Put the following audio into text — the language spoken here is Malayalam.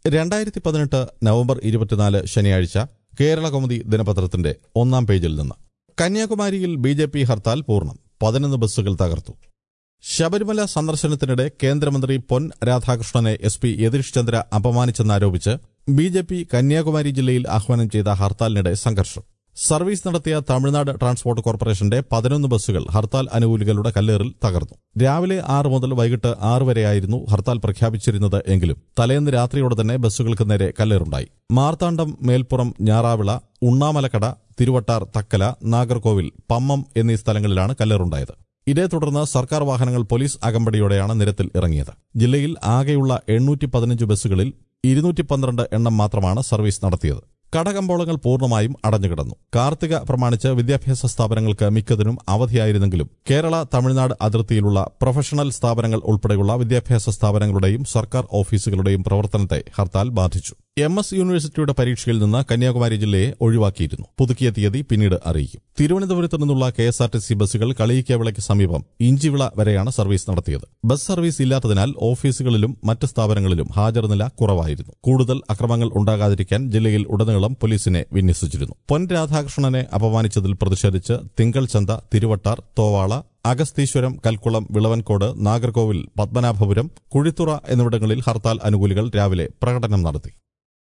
രണ്ടായിരത്തി പതിനെട്ട് നവംബർ ഇരുപത്തിനാല് ശനിയാഴ്ച കേരള കൗമുദി ദിനപത്രത്തിന്റെ ഒന്നാം പേജിൽ നിന്ന് കന്യാകുമാരിയിൽ ബി ജെ പി ഹർത്താൽ പൂർണ്ണം പതിനൊന്ന് ബസ്സുകൾ തകർത്തു ശബരിമല സന്ദർശനത്തിനിടെ കേന്ദ്രമന്ത്രി പൊൻ രാധാകൃഷ്ണനെ എസ് പി യതീഷ് ചന്ദ്ര അപമാനിച്ചെന്നാരോപിച്ച് ബി ജെ പി കന്യാകുമാരി ജില്ലയിൽ ആഹ്വാനം ചെയ്ത ഹർത്താലിനിടെ സംഘർഷം സർവീസ് നടത്തിയ തമിഴ്നാട് ട്രാൻസ്പോർട്ട് കോർപ്പറേഷന്റെ പതിനൊന്ന് ബസ്സുകൾ ഹർത്താൽ അനുകൂലികളുടെ കല്ലേറിൽ തകർന്നു രാവിലെ ആറ് മുതൽ വൈകിട്ട് ആറ് വരെയായിരുന്നു ഹർത്താൽ പ്രഖ്യാപിച്ചിരുന്നത് എങ്കിലും തലേന്ന് രാത്രിയോടെ തന്നെ ബസ്സുകൾക്ക് നേരെ കല്ലേറുണ്ടായി മാർത്താണ്ഡം മേൽപ്പുറം ഞാറാവിള ഉണ്ണാമലക്കട തിരുവട്ടാർ തക്കല നാഗർകോവിൽ പമ്മം എന്നീ സ്ഥലങ്ങളിലാണ് കല്ലേറുണ്ടായത് ഇതേ തുടർന്ന് സർക്കാർ വാഹനങ്ങൾ പോലീസ് അകമ്പടിയോടെയാണ് നിരത്തിൽ ഇറങ്ങിയത് ജില്ലയിൽ ആകെയുള്ള എണ്ണൂറ്റി പതിനഞ്ച് ബസ്സുകളിൽ ഇരുന്നൂറ്റി പന്ത്രണ്ട് എണ്ണം മാത്രമാണ് സർവീസ് നടത്തിയത് കടകമ്പോളങ്ങൾ പൂർണ്ണമായും അടഞ്ഞുകിടന്നു കാർത്തിക പ്രമാണിച്ച് വിദ്യാഭ്യാസ സ്ഥാപനങ്ങൾക്ക് മിക്കതിനും അവധിയായിരുന്നെങ്കിലും കേരള തമിഴ്നാട് അതിർത്തിയിലുള്ള പ്രൊഫഷണൽ സ്ഥാപനങ്ങൾ ഉൾപ്പെടെയുള്ള വിദ്യാഭ്യാസ സ്ഥാപനങ്ങളുടെയും സർക്കാർ ഓഫീസുകളുടെയും പ്രവർത്തനത്തെ ഹർത്താൽ ബാധിച്ചു എം എസ് യൂണിവേഴ്സിറ്റിയുടെ പരീക്ഷയിൽ നിന്ന് കന്യാകുമാരി ജില്ലയെ ഒഴിവാക്കിയിരുന്നു പുതുക്കിയ തീയതി പിന്നീട് അറിയിക്കും തിരുവനന്തപുരത്ത് നിന്നുള്ള K S R T C ബസ്സുകൾ കളിയിക്കവിളയ്ക്ക് സമീപം ഇഞ്ചിവിള വരെയാണ് സർവീസ് നടത്തിയത് ബസ് സർവീസ് ഇല്ലാത്തതിനാൽ ഓഫീസുകളിലും മറ്റ് സ്ഥാപനങ്ങളിലും ഹാജർ നില കുറവായിരുന്നു കൂടുതൽ അക്രമങ്ങൾ ഉണ്ടാകാതിരിക്കാൻ ജില്ലയിൽ ഉടനീളം പോലീസിനെ വിന്യസിച്ചിരുന്നു പൊൻ രാധാകൃഷ്ണനെ അപമാനിച്ചതിൽ പ്രതിഷേധിച്ച് തിങ്കൾ ചന്ത തിരുവട്ടാർ തോവാള അഗസ്തീശ്വരം കൽക്കുളം വിളവൻകോട് നാഗർകോവിൽ പത്മനാഭപുരം കുഴിത്തുറ എന്നിവിടങ്ങളിൽ ഹർത്താൽ അനുകൂലികൾ രാവിലെ പ്രകടനം നടത്തി